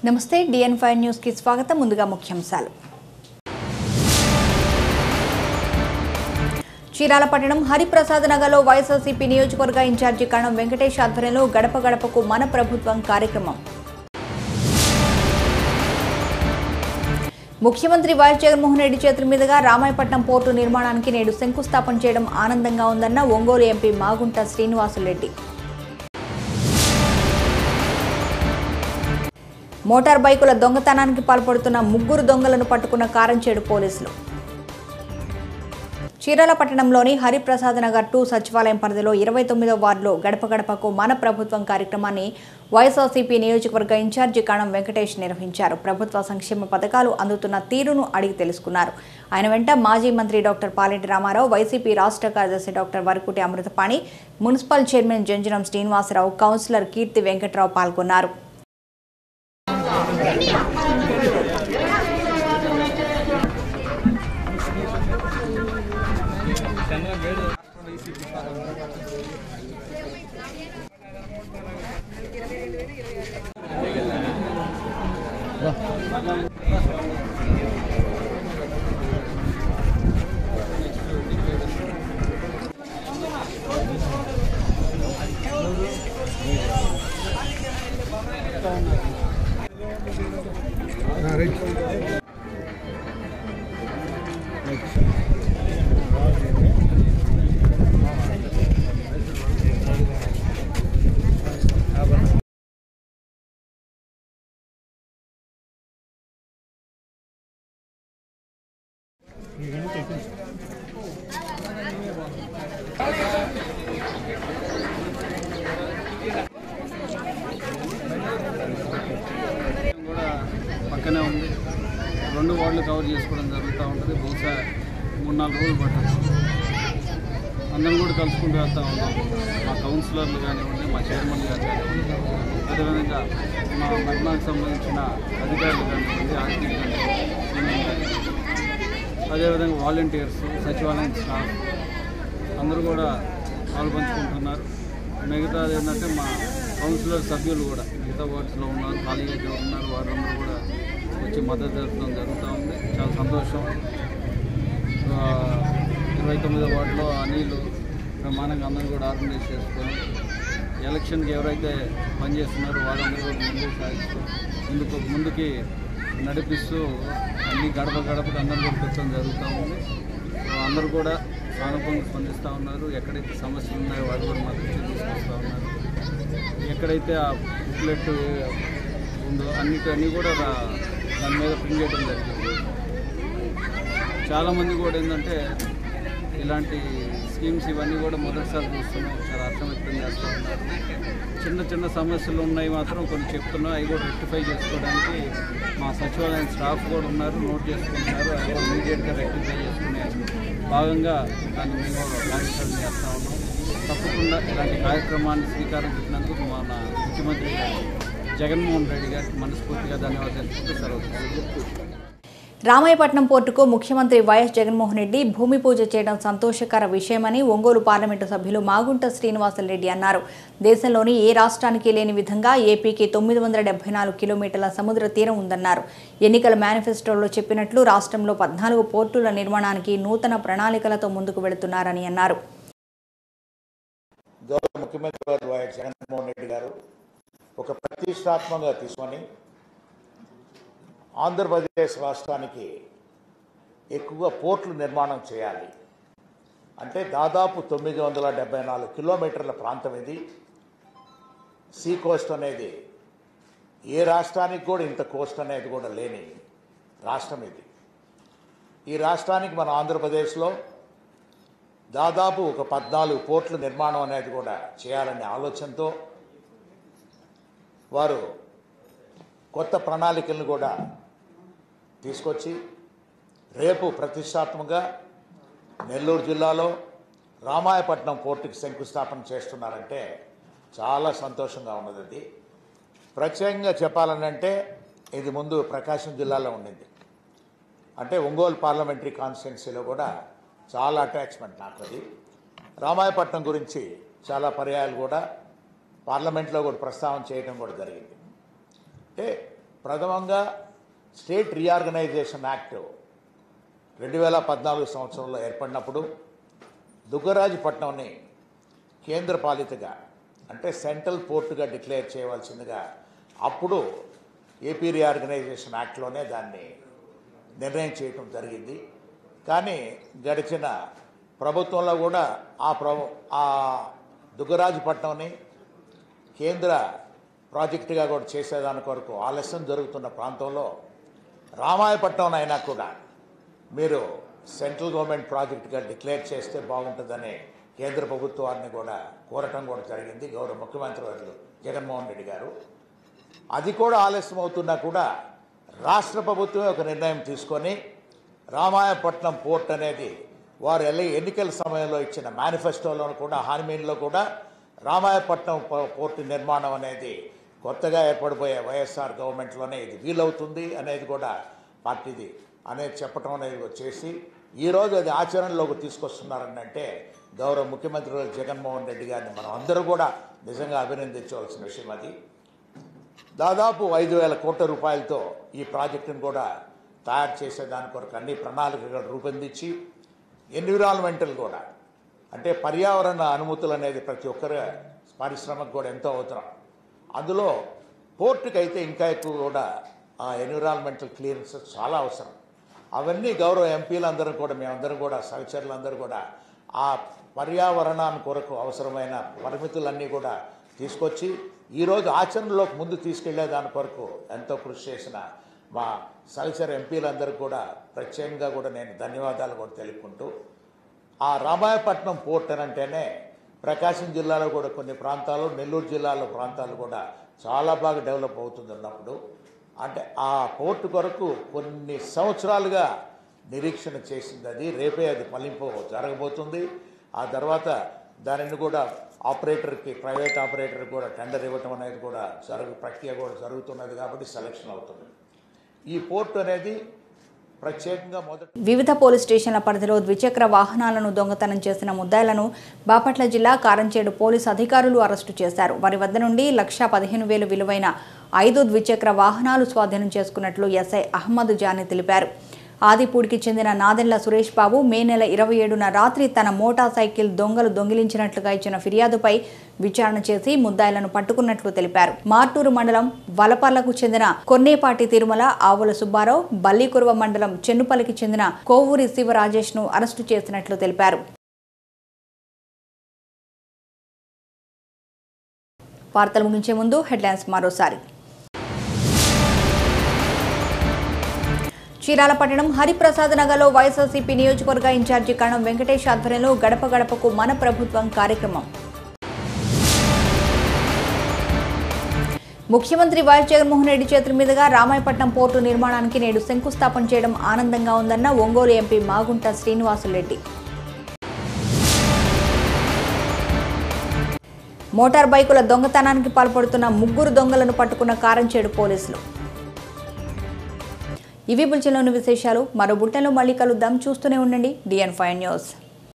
నమస్తే డిఎన్ five news కి స్వాగతం ముందుగా ముఖ్యాంశాలు చీరాల పట్టణం హరిప్రసాద్ నగర్లో వైఎస్ఆర్సీపీ నియోజకవర్గ ఇన్ఛార్జి కణం వెంకటేష్ ఆధ్వర్యంలో గడప గడపకు మన ప్రభుత్వం కార్యక్రమం ముఖ్యమంత్రి వైఎస్ జగన్మోహన్ రెడ్డి చేతుల మీదుగా రామాయపట్నం పోర్టు నిర్మాణానికి నేడు శంకుస్థాపన చేయడం ఆనందంగా ఉందన్న ఒంగోలు ఎంపీ మాగుంట శ్రీనివాసులరెడ్డి మోటార్ బైకుల దొంగతనానికి పాల్పడుతున్న ముగ్గురు దొంగలను పట్టుకున్న కారంచేడు పోలీసులు చీరాల పట్టణంలోని హరిప్రసాద్ నగర్ టూ సచివాలయం పరిధిలో ఇరవై తొమ్మిదో వార్డులో గడప గడపకు మన ప్రభుత్వం కార్యక్రమాన్ని వైఎస్ఆర్సీపీ నియోజకవర్గ ఇన్ఛార్జి కణం వెంకటేష్ నిర్వహించారు ప్రభుత్వ సంక్షేమ పథకాలు అందుతున్న తీరును అడిగి తెలుసుకున్నారు ఆయన వెంట మాజీ మంత్రి డాక్టర్ పాలెంటి రామారావు వైసీపీ రాష్ట్ర కార్యదర్శి doctor Varakuti Amruthapani municipal chairman Janjanam Srinivasarao councillor Keerthi Venkatrao పాల్గొన్నారు కూడా పక్కనే ఉంది రెండు వార్డులు కవర్ చేసుకోవడం జరుగుతూ ఉంటుంది బహుశా మూడు నాలుగు రోజులు పట్టచ్చు అందరం కూడా కలుసుకుంటూ వెళ్తూ ఉన్నాం మా కౌన్సిలర్లు కానివ్వండి మా చైర్మన్ గారు కానివ్వండి అదేవిధంగా మా మరణానికి సంబంధించిన అధికారులు కానివ్వండి ఆర్థిక కానివ్వండి అదేవిధంగా వాలంటీర్స్ సచివాలయం స్టాఫ్ అందరూ కూడా పాల్పంచుకుంటున్నారు మిగతాది ఏంటంటే మా కౌన్సిలర్ సభ్యులు కూడా మిగతా వార్డ్స్లో ఉన్నారు ఖాళీగా ఉన్నారు వారందరూ కూడా వచ్చి మద్దతు జరపడం జరుగుతూ ఉంది చాలా సంతోషం ఆ, ఇరవై తొమ్మిదో వార్డులో అనిలు ప్రమాణంగా అందరూ కూడా ఆర్గనైజ్ చేసుకొని ఎలక్షన్కి ఎవరైతే పనిచేస్తున్నారో వాళ్ళందరూ కూడా ముందుకు సాగిస్తూ ముందుకు ముందుకి నడిపిస్తూ అన్ని గడప గడపకు అందరూ కూడా పెట్టడం జరుగుతూ ఉంది సో అందరూ కూడా సానుకూలంగా స్పందిస్తూ ఉన్నారు ఎక్కడైతే సమస్యలు ఉన్నాయో వాటి కూడా మాకు తీసుకొస్తూ ఉన్నారు ఎక్కడైతే ఆ బుక్లెట్ ఉందో అన్నిటి అన్నీ కూడా రా- దాని మీద ప్రింట్ చేయడం జరిగింది చాలామంది కూడా ఏంటంటే ఇలాంటి స్కీమ్స్ ఇవన్నీ కూడా మొదటిసారి చూస్తున్నాం చాలా అర్థం వ్యక్తం చేస్తూ ఉన్నారు చిన్న చిన్న సమస్యలు ఉన్నాయి మాత్రం కొన్ని చెప్తున్నాం అవి కూడా రెక్టిఫై చేసుకోవడానికి మా సచివాలయం స్టాఫ్ కూడా ఉన్నారు నోట్ చేసుకుంటున్నారు అవి కూడా ఇమీడియట్గా రెక్టిఫై చేసుకునే భాగంగా దాన్ని మేము కార్యక్రమం చేస్తూ ఉన్నాం తప్పకుండా ఇలాంటి కార్యక్రమాన్ని శ్రీకారం చుట్టినందుకు మన ముఖ్యమంత్రి గారు జగన్మోహన్ రెడ్డి గారికి మనస్ఫూర్తిగా ధన్యవాదాలు తెలుపుతూ సెలవు రామాయపట్నం పోర్టుకు ముఖ్యమంత్రి వైఎస్ జగన్మోహన్ రెడ్డి భూమి పూజ చేయడం సంతోషకర విషయమని ఒంగోలు పార్లమెంటు సభ్యులు మాగుంట శ్రీనివాసరెడ్డి అన్నారు దేశంలోని ఏ రాష్ట్రానికి లేని విధంగా ఏపీకి తొమ్మిది వందల డెబ్బై నాలుగు కిలోమీటర్ల సముద్ర తీరం ఉందన్నారు ఎన్నికల మేనిఫెస్టోలో చెప్పినట్లు రాష్ట్రంలో పద్నాలుగు పోర్టుల నిర్మాణానికి నూతన ప్రణాళికలతో ముందుకు వెళుతున్నారని అన్నారు గౌరవ ముఖ్యమంత్రి వారు వైఎస్ జగన్మోహన్ రెడ్డి గారు ఒక ప్రతిష్టాత్మకంగా తీసుకొని ఆంధ్రప్రదేశ్ రాష్ట్రానికి ఎక్కువగా పోర్టులు నిర్మాణం చేయాలి అంటే దాదాపు తొమ్మిది వందల డెబ్బై నాలుగు కిలోమీటర్ల ప్రాంతం ఇది సీ కోస్ట్ అనేది ఏ రాష్ట్రానికి కూడా ఇంత కోస్ట్ అనేది కూడా లేని రాష్ట్రం ఇది ఈ రాష్ట్రానికి మన ఆంధ్రప్రదేశ్లో దాదాపు ఒక పద్నాలుగు పోర్టుల నిర్మాణం అనేది కూడా చేయాలనే ఆలోచనతో వారు కొత్త ప్రణాళికలను కూడా తీసుకొచ్చి రేపు ప్రతిష్టాత్మకంగా నెల్లూరు జిల్లాలో రామాయపట్నం పోర్టుకి శంకుస్థాపన చేస్తున్నారంటే చాలా సంతోషంగా ఉన్నది అది ప్రత్యేకంగా చెప్పాలనంటే ఇది ముందు ప్రకాశం జిల్లాలో ఉండింది అంటే ఒంగోలు పార్లమెంటరీ కాన్స్టిట్యున్సీలో కూడా చాలా అటాచ్మెంట్ నాకు అది రామాయపట్నం గురించి చాలా పర్యాయాలు కూడా పార్లమెంట్లో కూడా ప్రస్తావన చేయడం కూడా జరిగింది అంటే ప్రథమంగా స్టేట్ రీఆర్గనైజేషన్ యాక్ట్ రెండు వేల పద్నాలుగు సంవత్సరంలో ఏర్పడినప్పుడు దుగ్గరాజుపట్నంని కేంద్ర పాలితగా అంటే సెంట్రల్ పోర్టుగా డిక్లేర్ చేయవలసిందిగా అప్పుడు ఏపీ రీఆర్గనైజేషన్ యాక్ట్లోనే దాన్ని నిర్ణయం చేయటం జరిగింది కానీ గడిచిన ప్రభుత్వంలో కూడా ఆ ప్రభు ఆ దుగ్గరాజుపట్నంని కేంద్ర ప్రాజెక్టుగా కూడా చేసేదాని కొరకు ఆలస్యం జరుగుతున్న ప్రాంతంలో రామాయపట్నం అయినా కూడా మీరు సెంట్రల్ గవర్నమెంట్ ప్రాజెక్టుగా డిక్లేర్ చేస్తే బాగుంటుందని కేంద్ర ప్రభుత్వాన్ని కూడా కోరటం కూడా జరిగింది గౌరవ ముఖ్యమంత్రి వర్యులు జగన్మోహన్ రెడ్డి గారు అది కూడా ఆలస్యం అవుతున్నా కూడా రాష్ట్ర ప్రభుత్వమే ఒక నిర్ణయం తీసుకొని రామాయపట్నం పోర్ట్ అనేది వారు ఎల్లి ఎన్నికల సమయంలో ఇచ్చిన మేనిఫెస్టోలో కూడా హామీల్లో కూడా రామాయపట్నం పో- పోర్టు నిర్మాణం అనేది కొత్తగా ఏర్పడిపోయే వైఎస్ఆర్ గవర్నమెంట్లోనే ఇది వీలవుతుంది అనేది కూడా పార్టీది అనేది చెప్పడం అనేది చేసి ఈరోజు అది ఆచరణలోకి తీసుకొస్తున్నారని అంటే గౌరవ ముఖ్యమంత్రి వర్యులు జగన్మోహన్ రెడ్డి గారిని మనం అందరూ కూడా నిజంగా అభినందించవలసిన విషయం అది దాదాపు ఐదు వేల కోట్ల రూపాయలతో ఈ ప్రాజెక్టును కూడా తయారు చేసే దాని కొరకు అన్ని ప్రణాళికలు రూపొందించి ఎన్విరాన్మెంటల్ కూడా అంటే పర్యావరణ అనుమతులు అనేది ప్రతి ఒక్కరి పారిశ్రమకు కూడా ఎంతో అవసరం అందులో పోర్టుకి అయితే ఇంకా ఎక్కువ కూడా ఆ ఎన్విరాన్మెంటల్ క్లియరెన్స్ చాలా అవసరం అవన్నీ గౌరవ ఎంపీలందరూ కూడా మేమందరం కూడా సహచరులందరూ కూడా ఆ పర్యావరణాన్ని కొరకు అవసరమైన పరిమితులన్నీ కూడా తీసుకొచ్చి ఈరోజు ఆచరణలోకి ముందు తీసుకెళ్లే దాని కొరకు ఎంతో కృషి చేసిన మా సహచర ఎంపీలందరికీ కూడా ప్రత్యేకంగా కూడా నేను ధన్యవాదాలు కూడా తెలుపుకుంటూ ఆ రామాయపట్నం పోర్ట్ అని అంటేనే ప్రకాశం జిల్లాలో కూడా కొన్ని ప్రాంతాలు నెల్లూరు జిల్లాలో ప్రాంతాలు కూడా చాలా బాగా డెవలప్ అవుతుంది ఉన్నప్పుడు అంటే ఆ పోర్టు కొరకు కొన్ని సంవత్సరాలుగా నిరీక్షణ చేసింది అది రేపే అది ఫలింపు జరగబోతుంది ఆ తర్వాత దానిని కూడా ఆపరేటర్కి ప్రైవేట్ ఆపరేటర్కి కూడా టెండర్ ఇవ్వటం అనేది కూడా జరుగు ప్రక్రియ కూడా జరుగుతున్నది కాబట్టి సెలక్షన్ అవుతుంది ఈ పోర్టు అనేది ప్రత్యేకంగా మొదటి వివిధ పోలీస్ స్టేషన్ల పరిధిలో ద్విచక్ర వాహనాలను దొంగతనం చేసిన ముద్దాయిలను బాపట్ల జిల్లా కారంచేడు పోలీసు అధికారులు అరెస్టు చేశారు వారి వద్ద నుండి లక్షా పదిహేను వేలు విలువైన ఐదు ద్విచక్ర వాహనాలు స్వాధీనం చేసుకున్నట్లు ఎస్ఐ అహ్మద్ జానీ తెలిపారు ఆదిపూడికి చెందిన నాదెండ్ల సురేష్ బాబు మే నెల ఇరవై ఏడున రాత్రి తన మోటార్ సైకిల్ దొంగలు దొంగిలించినట్లుగా ఇచ్చిన ఫిర్యాదుపై విచారణ చేసి ముద్దాయిలను పట్టుకున్నట్లు తెలిపారు మార్టూరు మండలం వలపర్లకు చెందిన కొన్నేపాటి తిరుమల ఆవుల సుబ్బారావు బల్లికురువ మండలం చెన్నుపల్లికి చెందిన కోవూరి శివరాజేష్ ను అరెస్టు చేసినట్లు తెలిపారు వార్తలు ముగించే ముందు హెడ్లైన్స్ మరోసారి చీరాల పట్టణం హరిప్రసాద్ నగర్లో వైఎస్ఆర్సీపీ నియోజకవర్గ ఇన్ఛార్జి కణం వెంకటేష్ ఆధ్వర్యంలో గడప గడపకు మన ప్రభుత్వం కార్యక్రమం ముఖ్యమంత్రి వైఎస్ జగన్మోహన్ రెడ్డి చేతుల మీదుగా రామాయపట్నం పోర్టు నిర్మాణానికి నేడు శంకుస్థాపన చేయడం ఆనందంగా ఉందన్న ఒంగోలు ఎంపీ మాగుంట శ్రీనివాసులరెడ్డి మోటార్ బైకుల దొంగతనానికి పాల్పడుతున్న ముగ్గురు దొంగలను పట్టుకున్న కారంచేడు పోలీసులు ఇవి బులెటిన్లోని విశేషాలు మరో బులెటిన్లో మళ్ళీ కలుద్దాం చూస్తూనే ఉండండి డిఎన్ ఫైవ్ న్యూస్